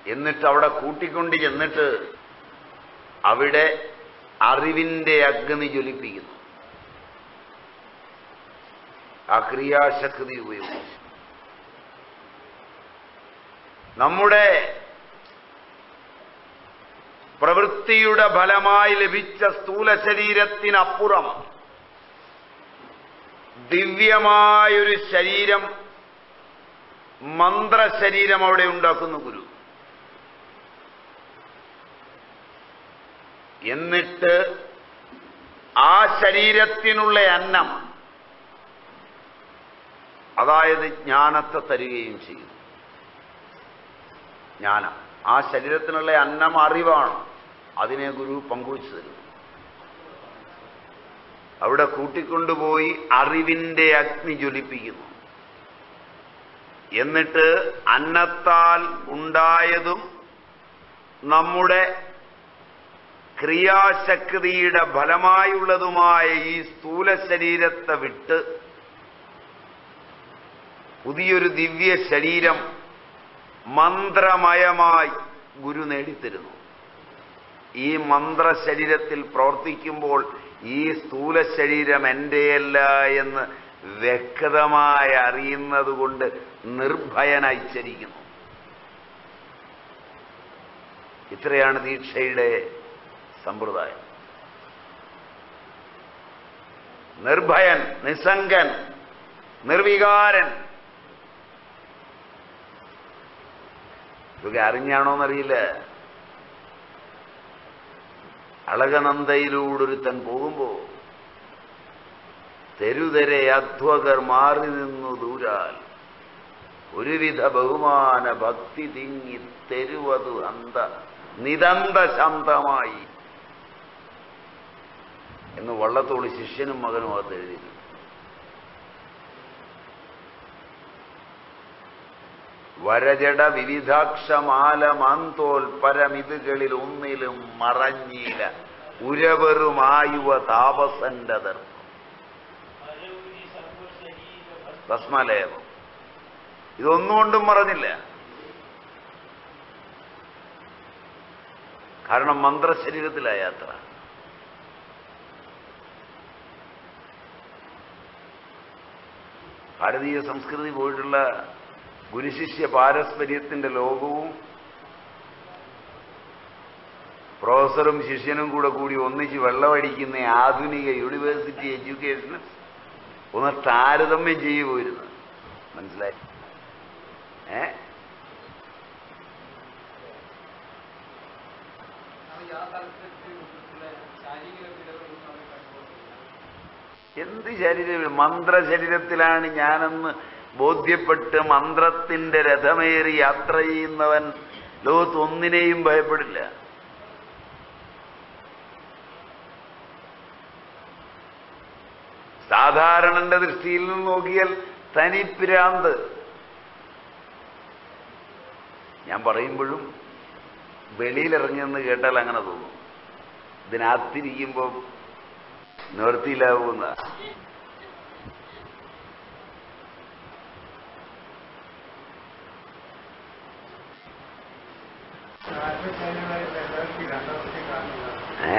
എന്നിട്ട് അവിടെ കൂട്ടിക്കൊണ്ട് ചെന്നിട്ട് അവിടെ അറിവിന്റെ അഗ്നി ജ്വലിപ്പിക്കുന്നു ആ ക്രിയാശക്തി ഉപയോഗിച്ച് നമ്മുടെ പ്രവൃത്തിയുടെ ഫലമായി ലഭിച്ച സ്ഥൂല ശരീരത്തിനപ്പുറം ദിവ്യമായൊരു ശരീരം മന്ത്രശരീരം അവിടെ ഉണ്ടാക്കുന്നു ഗുരു എന്നിട്ട് ആ ശരീരത്തിനുള്ള അന്നം അതായത് ജ്ഞാനത്തെ തരികയും ചെയ്യും ജ്ഞാനം ആ ശരീരത്തിനുള്ള അന്നം അറിവാണ് അതിനെ ഗുരു പങ്കുവച്ചു തരും അവിടെ കൂട്ടിക്കൊണ്ടുപോയി അറിവിന്റെ അഗ്നി ജ്വലിപ്പിക്കുന്നു എന്നിട്ട് അന്നത്താൽ ഉണ്ടായതും നമ്മുടെ ക്രിയാശക്തിയുടെ ഫലമായുള്ളതുമായ ഈ സ്ഥൂല ശരീരത്തെ വിട്ട് പുതിയൊരു ദിവ്യ ശരീരം മന്ത്രമയമായി ഗുരു നേടിത്തരുന്നു ഈ മന്ത്രശരീരത്തിൽ പ്രവർത്തിക്കുമ്പോൾ ഈ സ്ഥൂല ശരീരം എന്റെയല്ല എന്ന് വ്യക്തമായി അറിയുന്നത് കൊണ്ട് നിർഭയനായി ചരിക്കുന്നു ഇത്രയാണ് ദീക്ഷയുടെ സമ്പ്രദായം നിർഭയൻ നിസ്സംഗൻ നിർവികാരൻ ഇതൊക്കെ അറിഞ്ഞാണോന്നറിയില്ല അളകനന്ദയിലൂടൊരുത്തൻ പോകുമ്പോ തെരുതെരെ അധ്വകർ മാറി നിന്നു ദൂരാൽ ഒരുവിധ ബഹുമാന ഭക്തി തിങ്ങി തെരുവതു അന്ത നിതന്ത ശാന്തമായി എന്ന് വള്ളത്തോളി ശിഷ്യനും മകനും അത് എഴുതിയിരുന്നു വരജട വിവിധാക്ഷമാല മാന്തോൽ പരമിതുകളിൽ ഒന്നിലും മറഞ്ഞീല ഉരവറുമായുവ താപസന്റെ ദർഭം ഭസ്മലേപം ഇതൊന്നുകൊണ്ടും മറഞ്ഞില്ല കാരണം മന്ത്രശരീരത്തിലാ യാത്ര ഭാരതീയ സംസ്കൃതി പോയിട്ടുള്ള ഗുരുശിഷ്യ പാരസ്പര്യത്തിന്റെ ലോകവും പ്രൊഫസറും ശിഷ്യനും കൂടെ കൂടി ഒന്നിച്ച് വെള്ളമടിക്കുന്ന ആധുനിക യൂണിവേഴ്സിറ്റി എഡ്യൂക്കേഷന് ഒന്ന് താരതമ്യം ചെയ്യുമായിരുന്നു മനസ്സിലായി ഏ എന്ത് ശരീരം മന്ത്രശരീരത്തിലാണ് ഞാനെന്ന് ബോധ്യപ്പെട്ട് മന്ത്രത്തിന്റെ രഥമേറി യാത്ര ചെയ്യുന്നവൻ ലോകത്ത് ഒന്നിനെയും ഭയപ്പെടില്ല സാധാരണന്റെ ദൃഷ്ടിയിൽ നിന്ന് നോക്കിയാൽ തനിപ്പിരാന്ത് ഞാൻ പറയുമ്പോഴും വെളിയിലിറങ്ങിയെന്ന് കേട്ടാൽ അങ്ങനെ തോന്നും ഇതിനകത്തിരിക്കുമ്പോൾ നിവർത്തിയിലാവുന്ന ഏ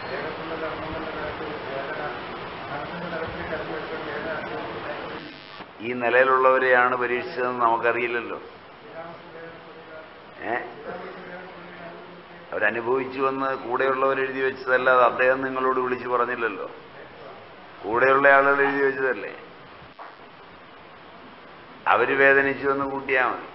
ഈ നിലയിലുള്ളവരെയാണ് പരീക്ഷിച്ചതെന്ന് നമുക്കറിയില്ലല്ലോ ഏ അവരനുഭവിച്ചു വന്ന് കൂടെയുള്ളവർ എഴുതി വെച്ചതല്ലാതെ അദ്ദേഹം നിങ്ങളോട് വിളിച്ചു പറഞ്ഞില്ലല്ലോ കൂടെയുള്ള ആളുകൾ എഴുതി വെച്ചതല്ലേ അവര് വേദനിച്ചു എന്ന് കൂട്ടിയാൽ മതി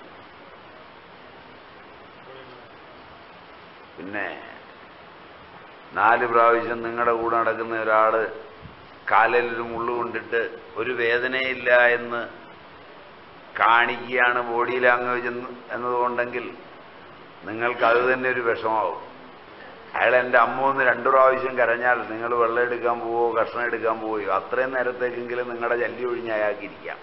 പിന്നെ നാല് പ്രാവശ്യം നിങ്ങളുടെ കൂടെ നടക്കുന്ന ഒരാള് കാലിൽ ഒരു മുള്ളു കൊണ്ടിട്ട് ഒരു വേദനയില്ല എന്ന് കാണിക്കുകയാണ് ബോഡി ലാംഗ്വേജ് എന്ന് എന്നതുകൊണ്ടെങ്കിൽ നിങ്ങൾക്ക് അത് തന്നെ ഒരു വിഷമാവും അയാൾ എൻ്റെ അമ്മ ഒന്ന് രണ്ടു പ്രാവശ്യം കരഞ്ഞാൽ നിങ്ങൾ വെള്ളം എടുക്കാൻ പോവോ കഷ്ണം എടുക്കാൻ പോവുകയോ അത്രയും നേരത്തേക്കെങ്കിലും നിങ്ങളുടെ ജല്ലി ഒഴിഞ്ഞ് അയാൾക്കിരിക്കാം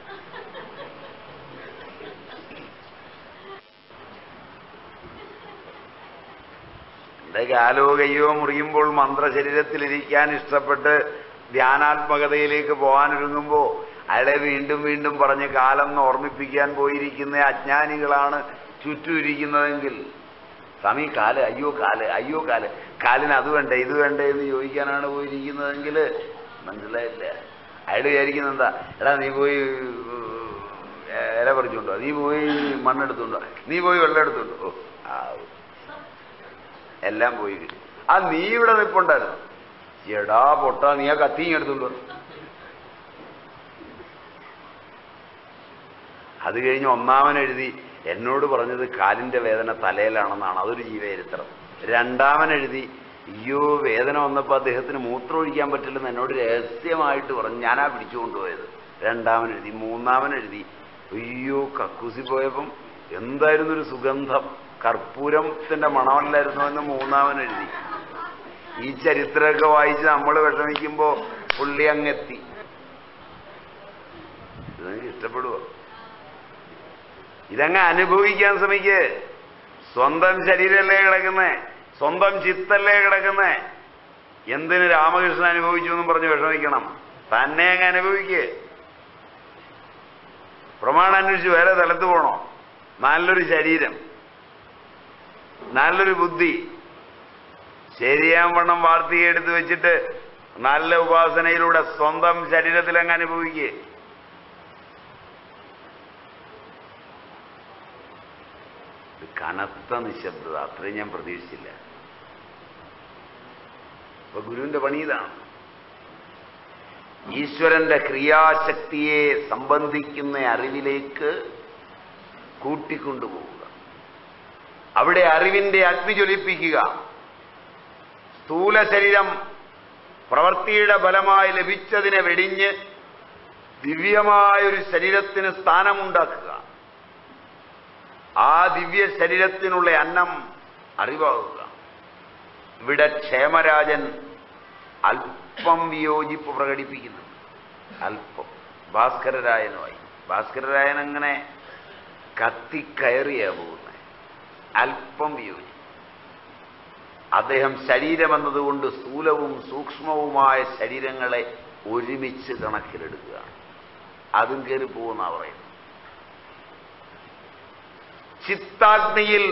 എന്റെ കാലോ കയ്യോ മുറിയുമ്പോൾ മന്ത്രശരീരത്തിലിരിക്കാൻ ഇഷ്ടപ്പെട്ട് ധ്യാനാത്മകതയിലേക്ക് പോകാനൊരുങ്ങുമ്പോ അയാളെ വീണ്ടും വീണ്ടും പറഞ്ഞ് കാലം എന്ന് ഓർമ്മിപ്പിക്കാൻ പോയിരിക്കുന്ന അജ്ഞാനികളാണ് ചുറ്റും ഇരിക്കുന്നതെങ്കിൽ സ്വാമി കാല് അയ്യോ കാല് അയ്യോ കാല് കാലിന് അത് വേണ്ടേ ഇത് വേണ്ടേ എന്ന് ചോദിക്കാനാണ് പോയിരിക്കുന്നതെങ്കിൽ മനസ്സിലായില്ല അയാൾ വിചാരിക്കുന്നത് എന്താ എടാ നീ പോയി ഏ, ഇല പറിച്ചുകൊണ്ടോ നീ പോയി മണ്ണെടുത്തുണ്ടോ നീ പോയി വെള്ളം എടുത്തുണ്ടോ ഓ ആ എല്ലാം പോയി കിട്ടി ആ നീ ഇവിടെ നിൽപ്പുണ്ടായിരുന്നു എടാ പൊട്ട നീ ആ കത്തി എടുത്തുണ്ടോ അത് കഴിഞ്ഞ് ഒന്നാമൻ എഴുതി എന്നോട് പറഞ്ഞത് കാലിന്റെ വേദന തലയിലാണെന്നാണ് അതൊരു ജീവചരിത്രം രണ്ടാമൻ എഴുതി അയ്യോ വേദന വന്നപ്പോൾ അദ്ദേഹത്തിന് മൂത്രം ഒഴിക്കാൻ പറ്റില്ലെന്ന് എന്നോട് രഹസ്യമായിട്ട് പറഞ്ഞു ഞാനാ പിടിച്ചുകൊണ്ടുപോയത് രണ്ടാമൻ എഴുതി മൂന്നാമൻ എഴുതി അയ്യോ കക്കൂസി പോയപ്പം എന്തായിരുന്നു ഒരു സുഗന്ധം കർപ്പൂരത്തിന്റെ മണമല്ലായിരുന്നു എന്ന് മൂന്നാമൻ എഴുതി ഈ ചരിത്രമൊക്കെ വായിച്ച് നമ്മൾ വിഷമിക്കുമ്പോ പുള്ളി അങ്ങെത്തി ഇത് നിങ്ങൾക്ക് ഇഷ്ടപ്പെടുവോ ഇതങ്ങ് അനുഭവിക്കാൻ ശ്രമിക്ക് സ്വന്തം ശരീരമല്ലേ കിടക്കുന്നേ സ്വന്തം ചിത്തല്ലേ കിടക്കുന്നേ എന്തിന് രാമകൃഷ്ണൻ അനുഭവിച്ചു എന്നും പറഞ്ഞ് വിഷമിക്കണം തന്നെ അങ്ങ് അനുഭവിക്ക് പ്രമാണം അന്വേഷിച്ച് വേറെ സ്ഥലത്ത് പോണോ നല്ലൊരു ശരീരം നല്ലൊരു ബുദ്ധി ശരിയാൻ വണ്ണം വാർത്തക എടുത്ത് വെച്ചിട്ട് നല്ല ഉപാസനയിലൂടെ സ്വന്തം ശരീരത്തിൽ അങ്ങ് അനുഭവിക്കുക ഇത് കനത്ത നിശബ്ദത അത്രയും ഞാൻ പ്രതീക്ഷിച്ചില്ല അപ്പൊ ഗുരുവിന്റെ പണി ഇതാണ് ഈശ്വരന്റെ ക്രിയാശക്തിയെ സംബന്ധിക്കുന്ന അറിവിലേക്ക് കൂട്ടിക്കൊണ്ടുപോവുക അവിടെ അറിവിന്റെ അഗ്നി ജ്വലിപ്പിക്കുക സ്ഥൂല ശരീരം പ്രവൃത്തിയുടെ ഫലമായി ലഭിച്ചതിനെ വെടിഞ്ഞ് ദിവ്യമായൊരു ശരീരത്തിന് സ്ഥാനമുണ്ടാക്കുക ആ ദിവ്യ ശരീരത്തിനുള്ള അന്നം അറിവാകുക ഇവിടെ ക്ഷേമരാജൻ അല്പം വിയോജിപ്പ് പ്രകടിപ്പിക്കുന്നു അല്പം ഭാസ്കരരായനുമായി ഭാസ്കരരായൻ അങ്ങനെ കത്തിക്കയറിയാ പോകുന്നത് അല്പം വിയോജിപ്പ് അദ്ദേഹം ശരീരമെന്നതുകൊണ്ട് സ്ഥൂലവും സൂക്ഷ്മവുമായ ശരീരങ്ങളെ ഒരുമിച്ച് കണക്കിലെടുക്കുകയാണ് അതും കയറി പോകുന്ന പറയുന്നത് ചിത്താഗ്നിയിൽ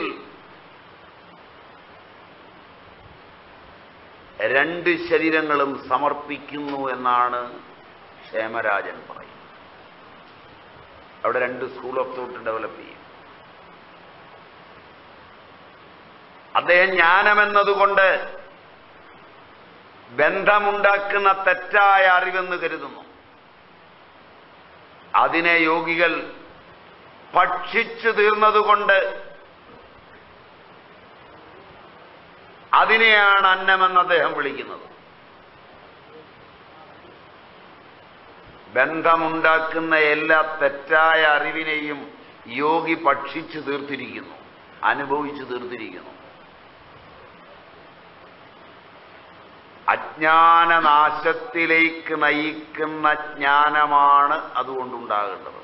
രണ്ട് ശരീരങ്ങളും സമർപ്പിക്കുന്നു എന്നാണ് ക്ഷേമരാജൻ പറയുന്നത് അവിടെ രണ്ട് സ്കൂൾ ഓഫ് തോട്ട് ഡെവലപ്പ് ചെയ്യും അദ്ദേഹം ജ്ഞാനമെന്നതുകൊണ്ട് ബന്ധമുണ്ടാക്കുന്ന തെറ്റായ അറിവെന്ന് കരുതുന്നു അതിനെ യോഗികൾ ഭക്ഷിച്ചു തീർന്നതുകൊണ്ട് അതിനെയാണ് അന്നമെന്ന് അദ്ദേഹം വിളിക്കുന്നത് ബന്ധമുണ്ടാക്കുന്ന എല്ലാ തെറ്റായ അറിവിനെയും യോഗി ഭക്ഷിച്ചു തീർത്തിരിക്കുന്നു അനുഭവിച്ചു തീർത്തിരിക്കുന്നു അജ്ഞാനനാശത്തിലേക്ക് നയിക്കുന്ന ജ്ഞാനമാണ് അതുകൊണ്ടുണ്ടാകേണ്ടത്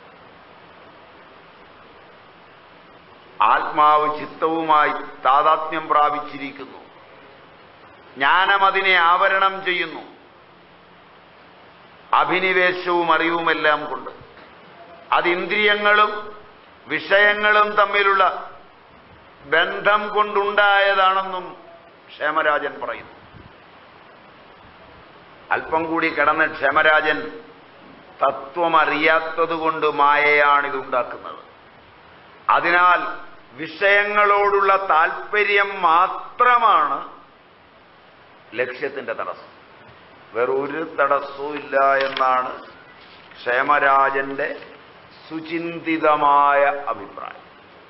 ആത്മാവ് ചിത്തവുമായി താതാത്മ്യം പ്രാപിച്ചിരിക്കുന്നു ജ്ഞാനം അതിനെ ആവരണം ചെയ്യുന്നു അഭിനിവേശവും അറിവുമെല്ലാം കൊണ്ട് അത് ഇന്ദ്രിയങ്ങളും വിഷയങ്ങളും തമ്മിലുള്ള ബന്ധം കൊണ്ടുണ്ടായതാണെന്നും ക്ഷേമരാജൻ പറയുന്നു അല്പം കൂടി കിടന്ന് ക്ഷമരാജൻ തത്വമറിയാത്തതുകൊണ്ട് മായയാണിതുണ്ടാക്കുന്നത് അതിനാൽ വിഷയങ്ങളോടുള്ള താല്പര്യം മാത്രമാണ് ലക്ഷ്യത്തിന്റെ തടസ്സം വേറൊരു തടസ്സവും ഇല്ല എന്നാണ് ക്ഷേമരാജന്റെ സുചിന്തിതമായ അഭിപ്രായം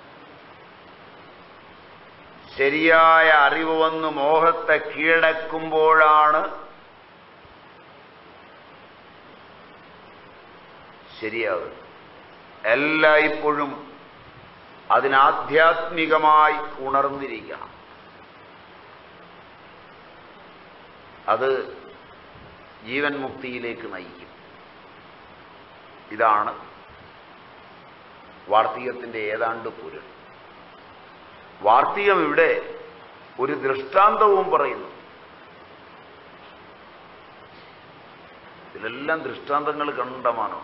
ശരിയായ അറിവ് വന്ന് മോഹത്തെ കീഴടക്കുമ്പോഴാണ് ശരിയാകും എല്ലായ്പ്പോഴും അതിനാധ്യാത്മികമായി ഉണർന്നിരിക്കണം അത് ജീവൻ മുക്തിയിലേക്ക് നയിക്കും ഇതാണ് വാർത്തികത്തിന്റെ ഏതാണ്ട് പൊരുൾ വാർത്തികം ഇവിടെ ഒരു ദൃഷ്ടാന്തവും പറയുന്നു ഇതിലെല്ലാം ദൃഷ്ടാന്തങ്ങൾ കണ്ടമാനോ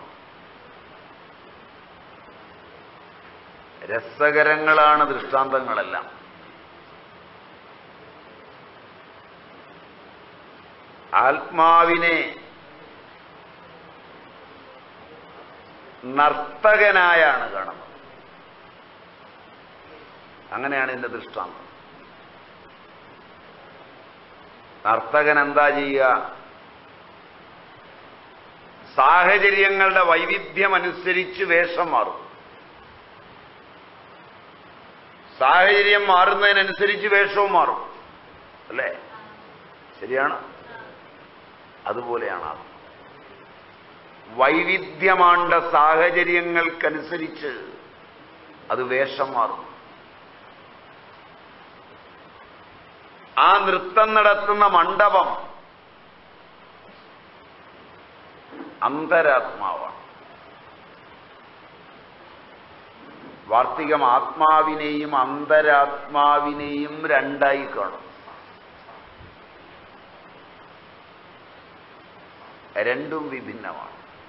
രസകരങ്ങളാണ് ദൃഷ്ടാന്തങ്ങളെല്ലാം ആത്മാവിനെ നർത്തകനായാണ് കാണുന്നത് അങ്ങനെയാണ് ഇതിന്റെ ദൃഷ്ടാന്തം നർത്തകൻ എന്താ ചെയ്യുക സാഹചര്യങ്ങളുടെ വൈവിധ്യമനുസരിച്ച് വേഷം മാറും സാഹചര്യം മാറുന്നതിനനുസരിച്ച് വേഷവും മാറും അല്ലേ ശരിയാണ് അതുപോലെയാണ് ആത്മ വൈവിധ്യമാണ്ട സാഹചര്യങ്ങൾക്കനുസരിച്ച് അത് വേഷം മാറും ആ നൃത്തം നടത്തുന്ന മണ്ഡപം അന്തരാത്മാവാണ് വാർത്തികം ആത്മാവിനെയും അന്തരാത്മാവിനെയും രണ്ടായി കാണും രണ്ടും വിഭിന്നമാണ്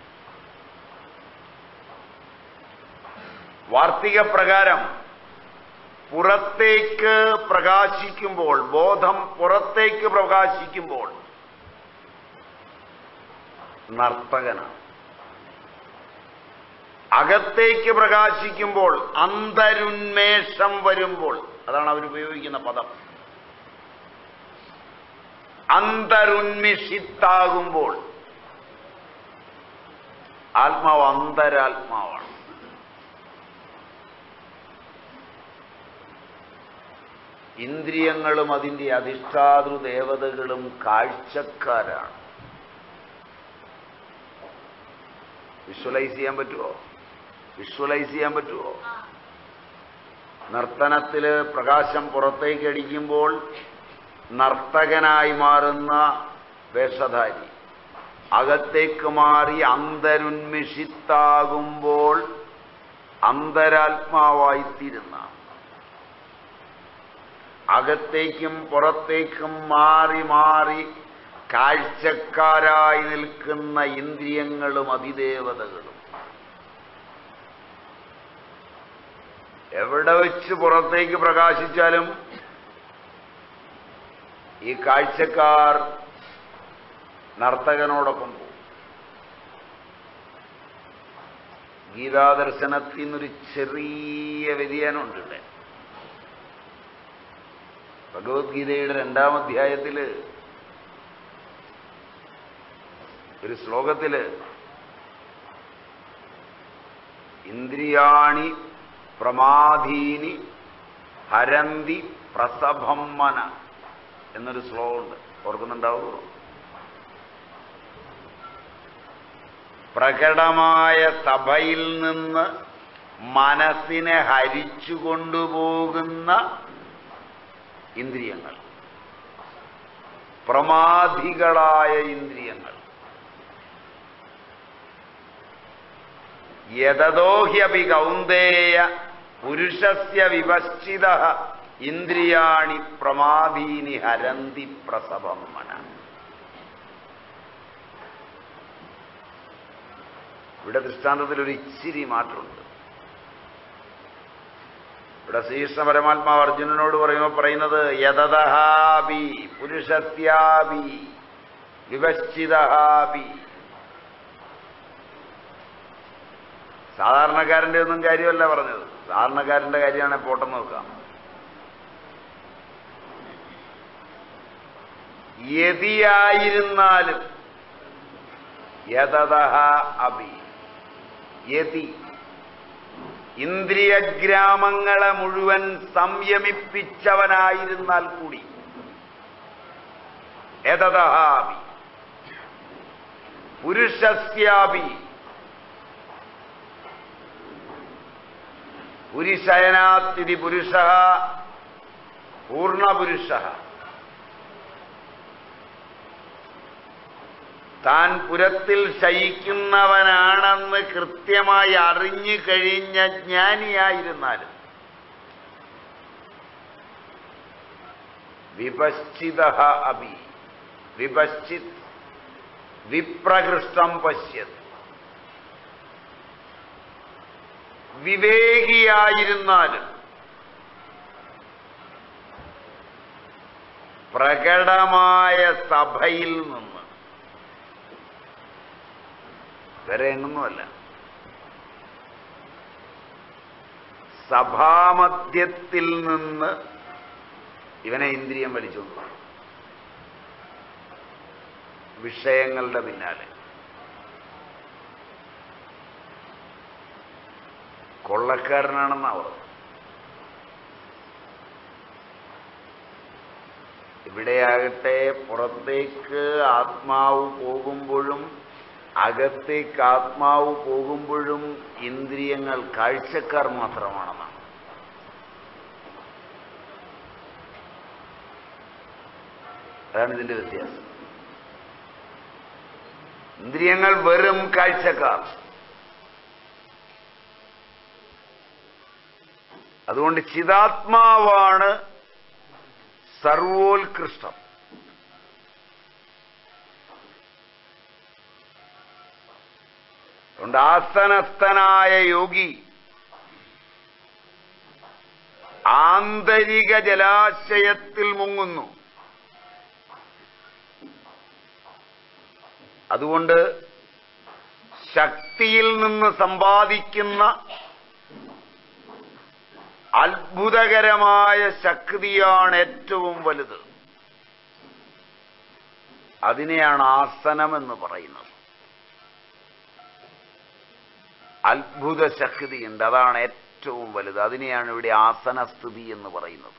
വാർത്തിക പ്രകാരം പുറത്തേക്ക് പ്രകാശിക്കുമ്പോൾ ബോധം പുറത്തേക്ക് പ്രകാശിക്കുമ്പോൾ നർത്തകനാണ് അകത്തേക്ക് പ്രകാശിക്കുമ്പോൾ അന്തരുന്മേഷം വരുമ്പോൾ അതാണ് അവർ ഉപയോഗിക്കുന്ന പദം അന്തരുന്മിഷിത്താകുമ്പോൾ ആത്മാവ് അന്തരാത്മാവാണ് ഇന്ദ്രിയങ്ങളും അതിൻ്റെ അധിഷ്ഠാതൃ ദേവതകളും കാഴ്ചക്കാരാണ് വിഷ്വലൈസ് ചെയ്യാൻ പറ്റുമോ വിഷ്വലൈസ് ചെയ്യാൻ പറ്റുമോ നർത്തനത്തിൽ പ്രകാശം പുറത്തേക്ക് അടിക്കുമ്പോൾ നർത്തകനായി മാറുന്ന വേഷധാരി അകത്തേക്ക് മാറി അന്തരുന്മിഷിത്താകുമ്പോൾ അന്തരാത്മാവായിത്തീരുന്ന അകത്തേക്കും പുറത്തേക്കും മാറി മാറി കാഴ്ചക്കാരായി നിൽക്കുന്ന ഇന്ദ്രിയങ്ങളും അതിദേവതകളും എവിടെ വെച്ച് പുറത്തേക്ക് പ്രകാശിച്ചാലും ഈ കാഴ്ചക്കാർ നർത്തകനോടൊപ്പം പോകും ഗീതാദർശനത്തിൽ നിന്നൊരു ചെറിയ വ്യതിയാനമുണ്ട് ഇവിടെ ഭഗവത്ഗീതയുടെ രണ്ടാം അധ്യായത്തിൽ ഒരു ശ്ലോകത്തില് ഇന്ദ്രിയാണി പ്രമാധീനി ഹരന്തി പ്രസഭമ്മന എന്നൊരു ശ്ലോകമുണ്ട് ഓർക്കുന്നുണ്ടാവുമോ പ്രകടമായ സഭയിൽ നിന്ന് മനസ്സിനെ ഹരിച്ചു കൊണ്ടുപോകുന്ന ഇന്ദ്രിയങ്ങൾ പ്രമാധികളായ ഇന്ദ്രിയങ്ങൾ യതദോഹ്യപി കൗന്ദേയ പുരുഷസ്യ വിപശ്ചിത ഇന്ദ്രിയാണി പ്രമാദീനി ഹരന്തി പ്രസവം മന ഇവിടെ ദൃഷ്ടാന്തത്തിൽ ഒരു ഇച്ചിരി മാറ്റമുണ്ട് ഇവിടെ ശ്രീകൃഷ്ണ പരമാത്മാവ് അർജുനനോട് പറയുമ്പോൾ പറയുന്നത് യതദഹാബി പുരുഷസ്യാബി വിപശ്ചിതഹാബി സാധാരണക്കാരന്റെ ഒന്നും കാര്യമല്ല പറഞ്ഞത് സാധാരണക്കാരന്റെ കാര്യമാണ് പോട്ടെന്ന് നോക്കാം യതിയായിരുന്നാലും യതതഹ അബി യതി ഇന്ദ്രിയഗ്രാമങ്ങളെ മുഴുവൻ സംയമിപ്പിച്ചവനായിരുന്നാൽ കൂടി യതതഹാബി പുരുഷസ്യാബി പുരുഷയനാത്തിരി പുരുഷ പൂർണ്ണപുരുഷ താൻ പുരത്തിൽ ശയിക്കുന്നവനാണെന്ന് കൃത്യമായി അറിഞ്ഞു കഴിഞ്ഞ ജ്ഞാനിയായിരുന്നാലും വിപശ്ചിത അഭി വിപശ്ചിത് വിപ്രകൃഷ്ടം പശ്യത് വിവേകിയായിരുന്നാലും പ്രകടമായ സഭയിൽ നിന്ന് വേറെ എങ്ങൊന്നുമല്ല സഭാമധ്യത്തിൽ നിന്ന് ഇവനെ ഇന്ദ്രിയം വലിച്ചുകൊണ്ട് പോകും. വിഷയങ്ങളുടെ പിന്നാലെ കൊള്ളക്കാരനാണെന്നാ പറഞ്ഞത് ഇവിടെയാകട്ടെ പുറത്തേക്ക് ആത്മാവ് പോകുമ്പോഴും അകത്തേക്ക് ആത്മാവ് പോകുമ്പോഴും ഇന്ദ്രിയങ്ങൾ കാഴ്ചക്കാർ മാത്രമാണെന്നാണ് അതാണ് ഇതിന്റെ വ്യത്യാസം ഇന്ദ്രിയങ്ങൾ വെറും കാഴ്ചക്കാർ അതുകൊണ്ട് ചിതാത്മാവാണ് സർവോത്കൃഷ്ടം അതുകൊണ്ട് ആസനസ്ഥനായ യോഗി ആന്തരിക ജലാശയത്തിൽ മുങ്ങുന്നു അതുകൊണ്ട് ശക്തിയിൽ നിന്ന് സമ്പാദിക്കുന്ന അത്ഭുതകരമായ ശക്തിയാണ് ഏറ്റവും വലുത് അതിനെയാണ് ആസനം എന്ന് പറയുന്നത് അത്ഭുത ശക്തിയുണ്ട് അതാണ് ഏറ്റവും വലുത് അതിനെയാണ് ഇവിടെ ആസനസ്ഥിതി എന്ന് പറയുന്നത്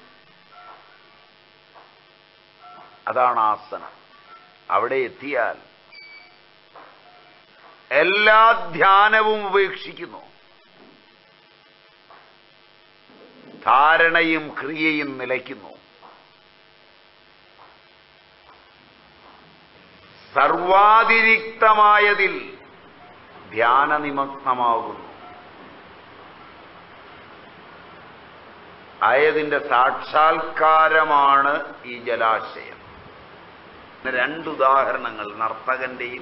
അതാണ് ആസനം അവിടെ എത്തിയാൽ എല്ലാ ധ്യാനവും ഉപേക്ഷിക്കുന്നു ധാരണയും ക്രിയയും നിലയ്ക്കുന്നു സർവാതിരിക്തമായതിൽ ധ്യാനനിമഗ്നമാകുന്നു ആയതിന്റെ സാക്ഷാത്കാരമാണ് ഈ ജലാശയം രണ്ടുദാഹരണങ്ങൾ നർത്തകന്റെയും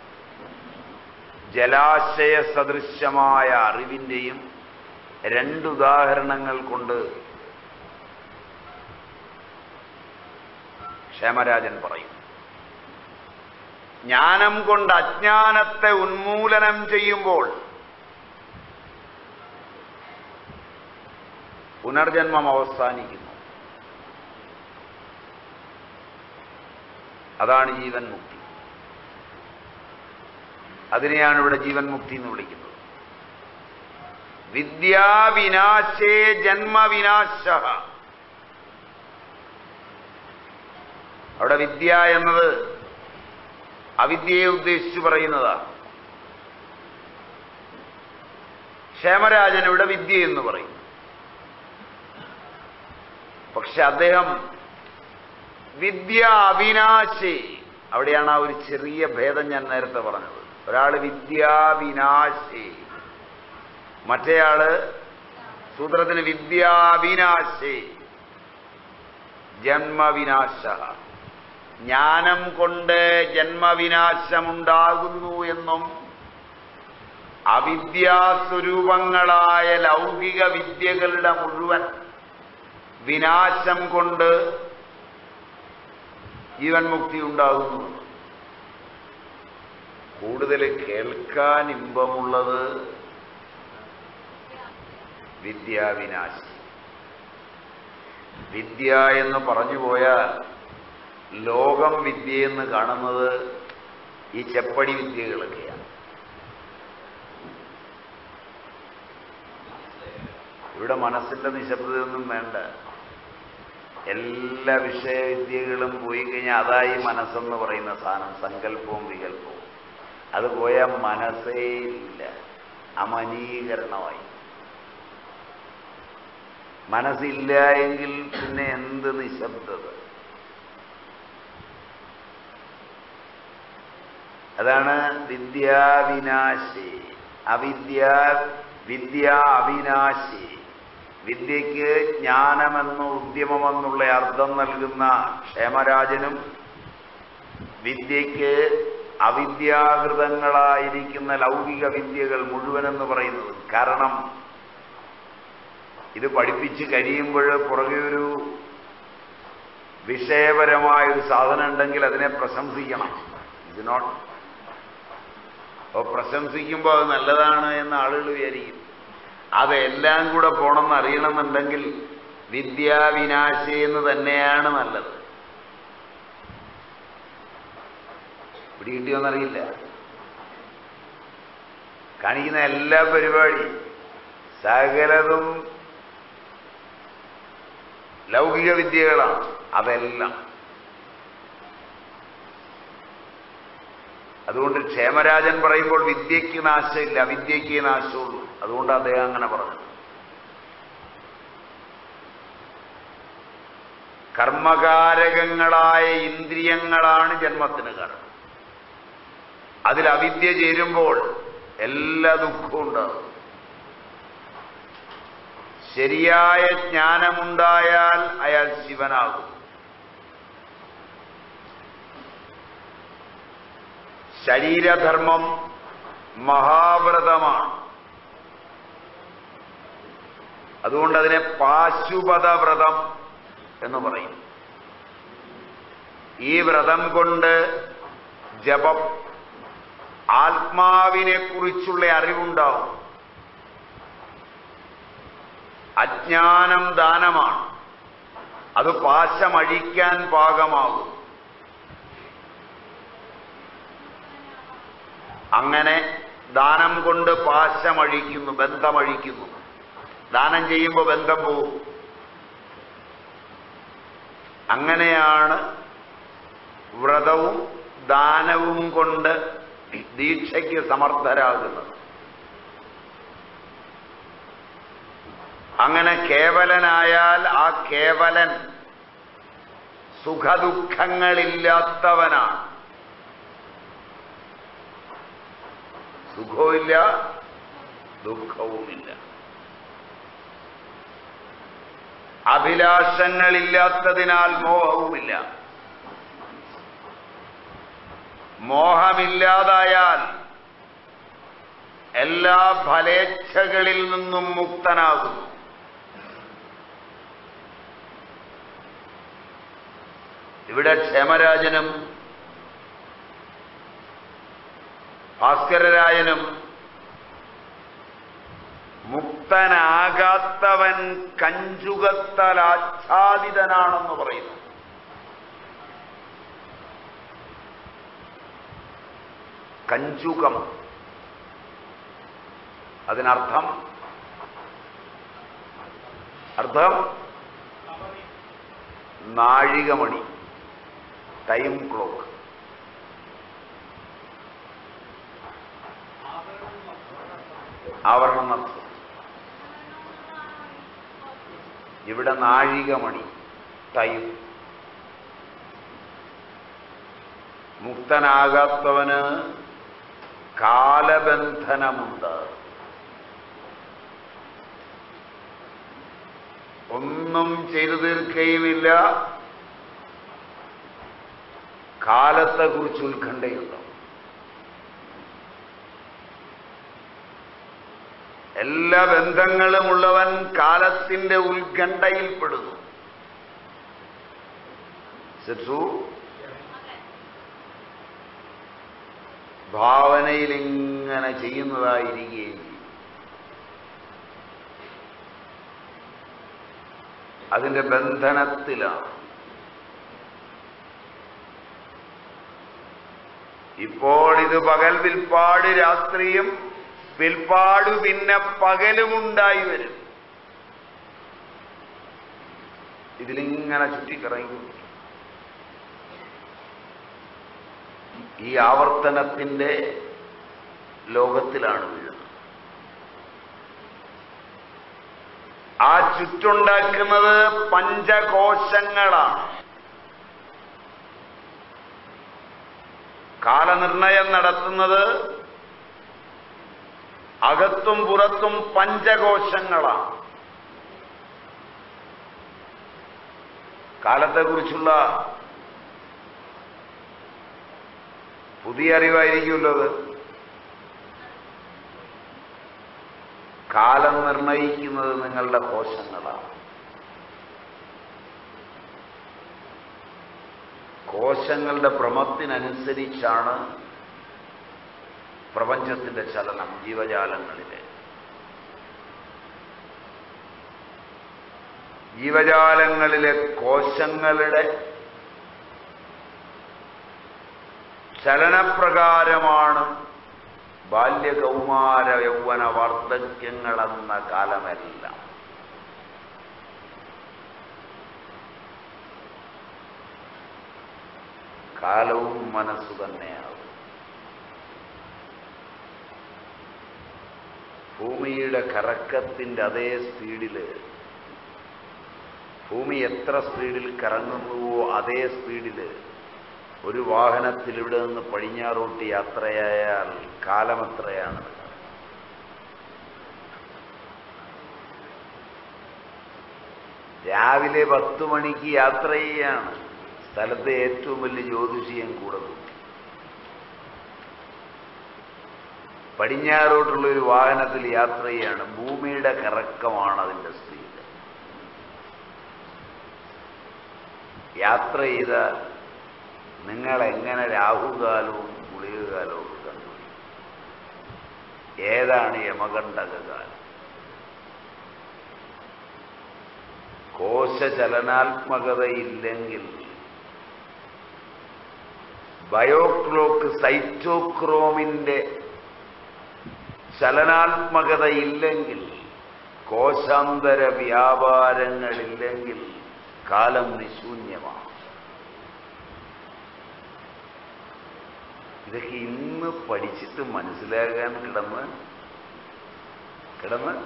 ജലാശയ സദൃശമായ അറിവിന്റെയും രണ്ടുദാഹരണങ്ങൾ കൊണ്ട് ക്ഷേമരാജൻ പറയും ജ്ഞാനം കൊണ്ട് അജ്ഞാനത്തെ ഉന്മൂലനം ചെയ്യുമ്പോൾ പുനർജന്മം അവസാനിക്കുന്നു അതാണ് ജീവൻ മുക്തി അതിനെയാണ് ഇവിടെ ജീവൻ മുക്തി എന്ന് വിളിക്കുന്നത് വിദ്യാവിനാശേ ജന്മവിനാശ അവിടെ വിദ്യ എന്നത് അവിദ്യയെ ഉദ്ദേശിച്ച് പറയുന്നതാണ് ക്ഷേമരാജൻ ഇവിടെ വിദ്യ എന്ന് പറയും പക്ഷെ അദ്ദേഹം വിദ്യ അവിനാശി അവിടെയാണ് ആ ഒരു ചെറിയ ഭേദം ഞാൻ നേരത്തെ പറഞ്ഞത് ഒരാൾ വിദ്യാവിനാശി മറ്റേയാള് സൂത്രത്തിന് വിദ്യാവിനാശി ജന്മവിനാശ ജ്ഞാനം കൊണ്ട് ജന്മവിനാശമുണ്ടാകുന്നു എന്നും അവിദ്യാസ്വരൂപങ്ങളായ ലൗകിക വിദ്യകളുടെ മുഴുവൻ വിനാശം കൊണ്ട് ജീവൻ മുക്തി ഉണ്ടാകുന്നു കൂടുതൽ കേൾക്കാൻ ഇമ്പമുള്ളത് വിദ്യാവിനാശി വിദ്യ എന്ന് പറഞ്ഞു പോയാൽ ലോകം വിദ്യയെന്ന് കാണുന്നത് ഈ ചെപ്പടി വിദ്യകളൊക്കെയാണ് ഇവിടെ മനസ്സിന്റെ നിശബ്ദതയൊന്നും വേണ്ട എല്ലാ വിഷയവിദ്യകളും പോയി കഴിഞ്ഞാൽ അതായി മനസ്സെന്ന് പറയുന്ന സാധനം സങ്കല്പവും വികല്പവും അത് പോയാൽ മനസ്സേ ഇല്ല അമനീകരണമായി മനസ്സില്ല എങ്കിൽ പിന്നെ എന്ത് നിശബ്ദത അതാണ് വിദ്യാവിനാശി അവിദ്യ വിദ്യ അവിനാശി വിദ്യയ്ക്ക് ജ്ഞാനമെന്നോ ഉദ്യമമെന്നുള്ള അർത്ഥം നൽകുന്ന ക്ഷേമരാജനും വിദ്യയ്ക്ക് അവിദ്യാകൃതങ്ങളായിരിക്കുന്ന ലൗകിക വിദ്യകൾ മുഴുവനെന്ന് പറയുന്നത് കാരണം ഇത് പഠിപ്പിച്ച് കഴിയുമ്പോൾ പുറകെ ഒരു വിഷയപരമായ ഒരു സാധനം ഉണ്ടെങ്കിൽ അതിനെ പ്രശംസിക്കണം ഇത് നോട്ട് അപ്പോൾ പ്രശംസിക്കുമ്പോൾ അത് നല്ലതാണ് എന്ന് ആളുകൾ വിചാരിക്കും അതെല്ലാം കൂടെ പോണമെന്ന് അറിയണമെന്നുണ്ടെങ്കിൽ വിദ്യാവിനാശി എന്ന് തന്നെയാണ് നല്ലത് പിടികിട്ടിയോന്നറിയില്ല കാണിക്കുന്ന എല്ലാ പരിപാടി സകലതും ലൗകിക വിദ്യകളാണ് അതെല്ലാം അതുകൊണ്ട് ക്ഷേമരാജൻ പറയുമ്പോൾ വിദ്യയ്ക്ക് നാശമില്ല അവിദ്യയ്ക്ക് നാശമുള്ളൂ അതുകൊണ്ട് അദ്ദേഹം അങ്ങനെ പറഞ്ഞു കർമ്മകാരകങ്ങളായ ഇന്ദ്രിയങ്ങളാണ് ജന്മത്തിന് കാരണം അതിൽ അവിദ്യ ചേരുമ്പോൾ എല്ലാ ദുഃഖവും ഉണ്ടാകും ശരിയായ ജ്ഞാനമുണ്ടായാൽ അയാൾ ശിവനാകും ശരീരധർമ്മം മഹാവ്രതമാണ് അതുകൊണ്ട് അതിനെ പാശുപത വ്രതം എന്ന് പറയും ഈ വ്രതം കൊണ്ട് ജപം ആത്മാവിനെ കുറിച്ചുള്ള അറിവുണ്ടാവും അജ്ഞാനം ദാനമാണ് അത് പാശമഴിക്കാൻ പാകമാകും അങ്ങനെ ദാനം കൊണ്ട് പാശമഴിക്കുന്നു ബന്ധമഴിക്കുന്നു ദാനം ചെയ്യുമ്പോൾ ബന്ധം പോവും അങ്ങനെയാണ് വ്രതവും ദാനവും കൊണ്ട് ദീക്ഷയ്ക്ക് സമർത്ഥരാകുന്നത് അങ്ങനെ കേവലനായാൽ ആ കേവലൻ സുഖദുഃഖങ്ങളില്ലാത്തവനാണ് സുഖവുമില്ല ദുഃഖവുമില്ല അഭിലാഷങ്ങളില്ലാത്തതിനാൽ മോഹവുമില്ല മോഹമില്ലാതായാൽ എല്ലാ ഫലേച്ഛകളിൽ നിന്നും മുക്തനാകുന്നു ഇവിടെ ക്ഷേമരാജനും ഭാസ്കരരായനും മുക്തനാകാത്തവൻ കഞ്ചുകത്താൽ ആച്ഛാദിതനാണെന്ന് പറയുന്നു കഞ്ചുകം അതിനർത്ഥം അർത്ഥം നാഴികമണി ടൈം ക്ലോക്ക് ആവരണം നടത്തും ഇവിടെ നാഴികമണി ടൈം മുക്തനാകാത്തവന് കാലബന്ധനമുണ്ട് ഒന്നും ചെയ്തു തീർക്കുകയുമില്ല കാലത്തെക്കുറിച്ച് ഉത്കണ്ഠയുണ്ട് എല്ലാ ബന്ധങ്ങളും ഉള്ളവൻ കാലത്തിന്റെ ഉത്കണ്ഠയിൽപ്പെടുന്നു ശത്രു ഭാവനയിൽ ഇങ്ങനെ ചെയ്യുന്നതായിരിക്കുകയും ചെയ്യും അതിന്റെ ബന്ധനത്തിലാണ് ഇപ്പോൾ ഇത് പകൽ വിൽപ്പാട് രാത്രിയും പിൽപ്പാടു പിന്നെ പകലുമുണ്ടായി വരും ഇതിലിങ്ങനെ ചുറ്റിക്കറങ്ങി ഈ ആവർത്തനത്തിന്റെ ലോകത്തിലാണ് വീഴുന്നത് ആ ചുറ്റുണ്ടാക്കുന്നത് പഞ്ചകോശങ്ങളാണ് കാലനിർണയം നടത്തുന്നത് അകത്തും പുറത്തും പഞ്ചകോശങ്ങളാണ് കാലത്തെക്കുറിച്ചുള്ള പുതിയ അറിവായിരിക്കുമല്ലോ അത് കാലം നിർണയിക്കുന്നത് നിങ്ങളുടെ കോശങ്ങളാണ് കോശങ്ങളുടെ ഭ്രമത്തിനനുസരിച്ചാണ് പ്രപഞ്ചത്തിന്റെ ചലനം ജീവജാലങ്ങളിലെ ജീവജാലങ്ങളിലെ കോശങ്ങളുടെ ചലനപ്രകാരമാണ് ബാല്യകൗമാര യൗവന വാർദ്ധക്യങ്ങളെന്ന കാലമെല്ലാം കാലവും മനസ്സു തന്നെയാവും ഭൂമിയുടെ കറക്കത്തിന്റെ അതേ സ്പീഡില് ഭൂമി എത്ര സ്പീഡിൽ കറങ്ങുന്നുവോ അതേ സ്പീഡില് ഒരു വാഹനത്തിൽ ഇവിടെ നിന്ന് പടിഞ്ഞാറോട്ട് യാത്രയായാൽ കാലം എത്രയാണ് രാവിലെ പത്ത് മണിക്ക് യാത്ര ചെയ്യാണ് സ്ഥലത്തെ ഏറ്റവും വലിയ ജ്യോതിഷിയൻ കൂടെ കൂട്ടി പടിഞ്ഞാറോട്ടുള്ള ഒരു വാഹനത്തിൽ യാത്ര ചെയ്യാണ് ഭൂമിയുടെ കറക്കമാണ് അതിന്റെ സ്പീഡ് യാത്ര ചെയ്താൽ നിങ്ങൾ എങ്ങനെ രാഹുകാലവും ഗുളികകാലവും ഒക്കെ കണ്ടുപിടിക്കും ഏതാണ് യമകണ്ഠകാലം കോശചലനാത്മകതയില്ലെങ്കിൽ ബയോക്ലോക്ക് സൈറ്റോക്രോമിന്റെ ചലനാത്മകതയില്ലെങ്കിൽ കോശാന്തര വ്യാപാരങ്ങളില്ലെങ്കിൽ കാലം നിശൂന്യമാണ് ഇതൊക്കെ ഇന്ന് പഠിച്ചിട്ട് മനസ്സിലാകാൻ കിടന്ന് കിടന്ന്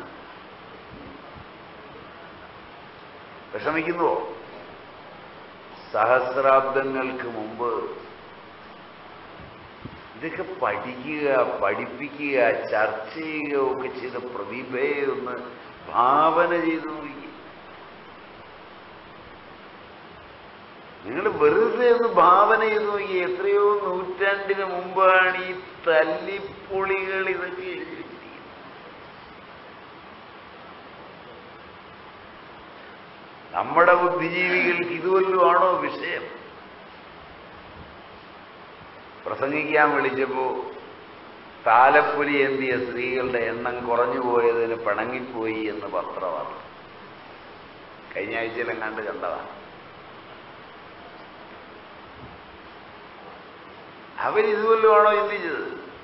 വിഷമിക്കുന്നുവോ സഹസ്രാബ്ദങ്ങൾക്ക് മുമ്പ് ഇതൊക്കെ പഠിക്കുക പഠിപ്പിക്കുക ചർച്ച ചെയ്യുക ഒക്കെ ചെയ്ത പ്രതിഭയെ ഒന്ന് ഭാവന ചെയ്തു നോക്കി നിങ്ങൾ വെറുതെ ഒന്ന് ഭാവന ചെയ്ത് നോക്കി എത്രയോ നൂറ്റാണ്ടിന് മുമ്പാണ് ഈ തല്ലിപ്പൊളികൾ ഇതൊക്കെ എഴുതിയിരിക്കുന്നത് നമ്മുടെ ബുദ്ധിജീവികൾക്ക് ഇതുവല്ലോ ആണോ വിഷയം പ്രസംഗിക്കാൻ വിളിച്ചപ്പോ താലപ്പൊലി എന്തിയ സ്ത്രീകളുടെ എണ്ണം കുറഞ്ഞു പോയതിന് പിണങ്ങിപ്പോയി എന്ന് പത്രവാർത്ത കഴിഞ്ഞ ആഴ്ചയിലെങ്ങാണ്ട് കണ്ടതാണ് അവരിതുവല്ലോ ആണോ ചിന്തിച്ചത്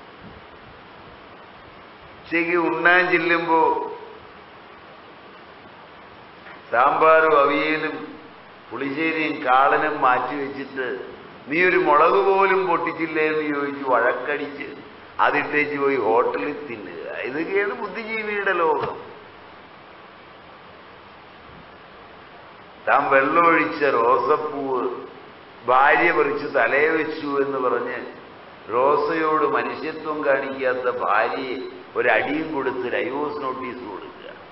ഉച്ചയ്ക്ക് ഉണ്ണാൻ ചെല്ലുമ്പോ സാമ്പാറും അവിയലും പുളിശ്ശേരിയും കാളനും മാറ്റി വെച്ചിട്ട് നീ ഒരു മുളക് പോലും പൊട്ടിച്ചില്ലേ എന്ന് ചോദിച്ചു വഴക്കടിച്ച് അതിട്ടേച്ച് പോയി ഹോട്ടലിൽ തിന്നുക ഇതൊക്കെയാണ് ബുദ്ധിജീവിയുടെ ലോകം താൻ വെള്ളമൊഴിച്ച റോസപ്പൂവ് ഭാര്യ പറിച്ച് തലയെ വെച്ചു എന്ന് പറഞ്ഞ് റോസയോട് മനുഷ്യത്വം കാണിക്കാത്ത ഭാര്യയെ ഒരടിയും കൊടുത്ത് ഡൈവോഴ്സ് നോട്ടീസ് കൊടുക്കുക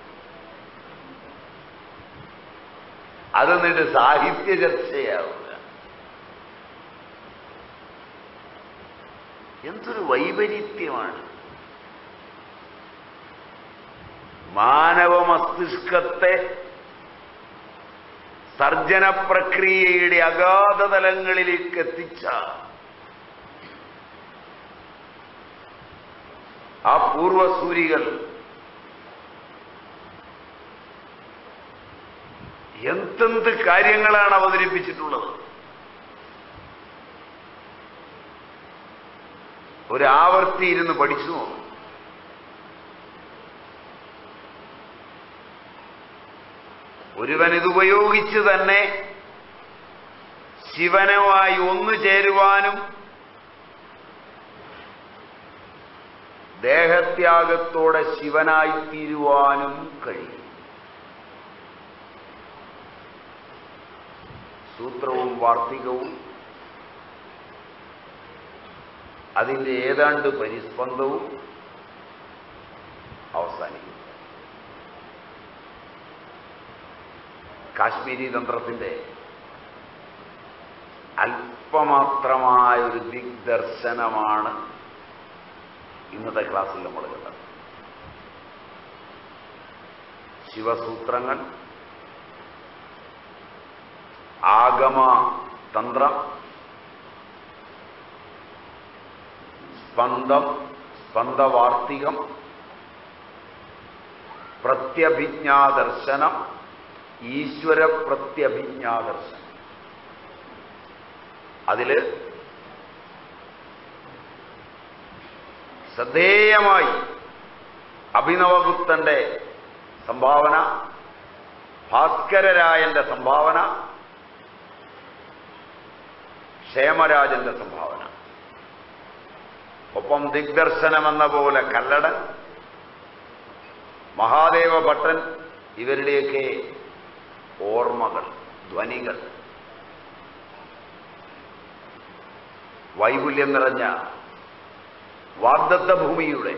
അതെന്നിട്ട് സാഹിത്യ ചർച്ചയാവുക എന്തൊരു വൈപരീത്യമാണ് മാനവ മസ്തിഷ്കത്തെ സർജന പ്രക്രിയയുടെ അഗാധ തലങ്ങളിലേക്ക് എത്തിച്ച ആ പൂർവസൂരികൾ എന്തെന്ത് കാര്യങ്ങളാണ് അവതരിപ്പിച്ചിട്ടുള്ളത് ഒരാവർത്തി ഇരുന്ന് പഠിച്ചു നോക്കും ഒരുവൻ ഇതുപയോഗിച്ച് തന്നെ ശിവനുമായി ഒന്നു ചേരുവാനും ദേഹത്യാഗത്തോടെ ശിവനായിത്തീരുവാനും കഴിയും സൂത്രവും വാർത്തികവും അതിൻ്റെ ഏതാണ്ട് പരിസ്പന്ദവും അവസാനിക്കും കാശ്മീരി തന്ത്രത്തിന്റെ അല്പമാത്രമായ ഒരു ദിഗ്ദർശനമാണ് ഇന്നത്തെ ക്ലാസ്സിൽ നമ്മൾ കണ്ടത് ശിവസൂത്രങ്ങൾ ആഗമ തന്ത്രം സ്പന്ദം സ്പന്ദവാർത്തികം പ്രത്യഭിജ്ഞാദർശനം ഈശ്വര പ്രത്യഭിജ്ഞാദർശനം അതില് ശ്രദ്ധേയമായി അഭിനവഗുപ്തന്റെ സംഭാവന ഭാസ്കരരായന്റെ സംഭാവന ക്ഷേമരാജന്റെ സംഭാവന ഒപ്പം ദിഗ്ദർശനമെന്ന പോലെ കല്ലടൻ മഹാദേവ ഭട്ടൻ ഇവരുടെയൊക്കെ ഓർമ്മകൾ ധ്വനികൾ വൈപുല്യം നിറഞ്ഞ വാഗ്ദത്ത ഭൂമിയുടെ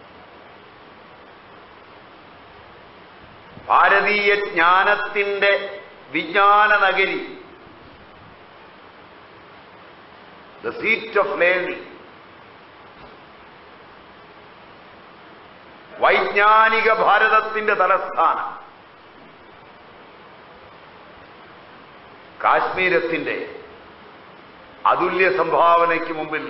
ഭാരതീയ ജ്ഞാനത്തിന്റെ വിജ്ഞാന നഗരി ദ സീറ്റ് ഓഫ് ലേണിംഗ് വൈജ്ഞാനിക ഭാരതത്തിന്റെ തലസ്ഥാനം കാശ്മീരത്തിന്റെ അതുല്യ സംഭാവനയ്ക്ക് മുമ്പിൽ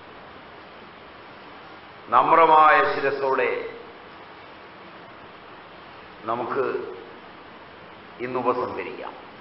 നമ്രമായ ശിരസോടെ നമുക്ക് ഇന്ന് ഉപസംഹരിക്കാം